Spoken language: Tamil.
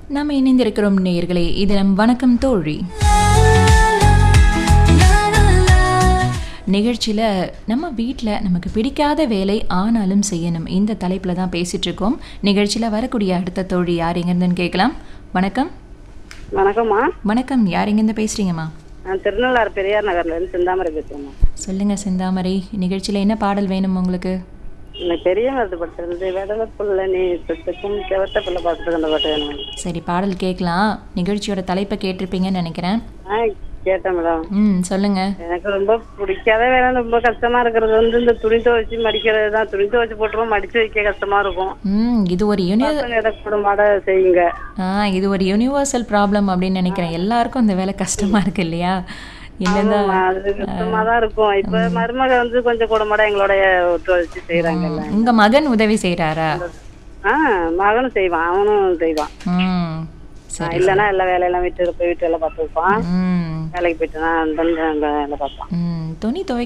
நாம் இணைந்திருக்கிறோம் நேயர்களே இது நம் வணக்கம் தோழி நிகழ்ச்சியில் நம்ம வீட்டில் நமக்கு பிடிக்காத வேலை ஆனாலும் செய்யணும் இந்த தலைப்பில் தான் பேசிகிட்டு இருக்கோம் நிகழ்ச்சியில் வரக்கூடிய அடுத்த தோழி யார் எங்கேருந்துன்னு கேட்கலாம் வணக்கம் வணக்கம்மா வணக்கம் யார் எங்கேருந்து பேசுகிறீங்கம்மா நான் திருநள்ளாறு பெரியார் நகர்லேருந்து சிந்தாமரை பேசுகிறேம்மா சொல்லுங்கள் செந்தாமரை நிகழ்ச்சியில் என்ன பாடல் வேணும் உங்களுக்கு எனக்கு பெரிய மருந்து படுத்துறது வெடலை புள்ள நீ சுத்தக்கும் செவத்த புள்ள பார்த்துட்டு அந்த பாட்டு வேணும் சரி பாடல் கேட்கலாம் நிகழ்ச்சியோட தலைப்பை கேட்டிருப்பீங்கன்னு நினைக்கிறேன் ஆ கேட்டேன் மேடம் ம் சொல்லுங்கள் எனக்கு ரொம்ப பிடிக்காத வேலை ரொம்ப கஷ்டமா இருக்கிறது வந்து இந்த துணி துவைச்சு மடிக்கிறது தான் துணி துவைச்சு போட்டுருவோம் மடிச்சு வைக்க கஷ்டமா இருக்கும் ம் இது ஒரு யூனி பசங்க எதை குடும்பாட செய்யுங்க ஆ இது ஒரு யுனிவர்சல் ப்ராப்ளம் அப்படின்னு நினைக்கிறேன் எல்லாருக்கும் இந்த வேலை கஷ்டமா இருக்கு இல்லையா இல்லைன்னா ஆமா, அது கஷ்டமா தான் இருக்கும் இப்ப மருமக வந்து கொஞ்சம் குடும்பட எங்களோட ஒத்து வச்சு செய்யறாங்கல்ல உங்க மகன் உதவி செய்றாரா ஆ மகனும் செய்வான் அவனும் செய்வான் ம் சரி இல்லைன்னா எல்லா வேலையெல்லாம் வீட்டு போய் வீட்டு வேலை பார்த்து வைப்பான் ம் வேலைக்கு போயிட்டுனா அந்த வேலை பார்ப்பான் ம் துணி துவை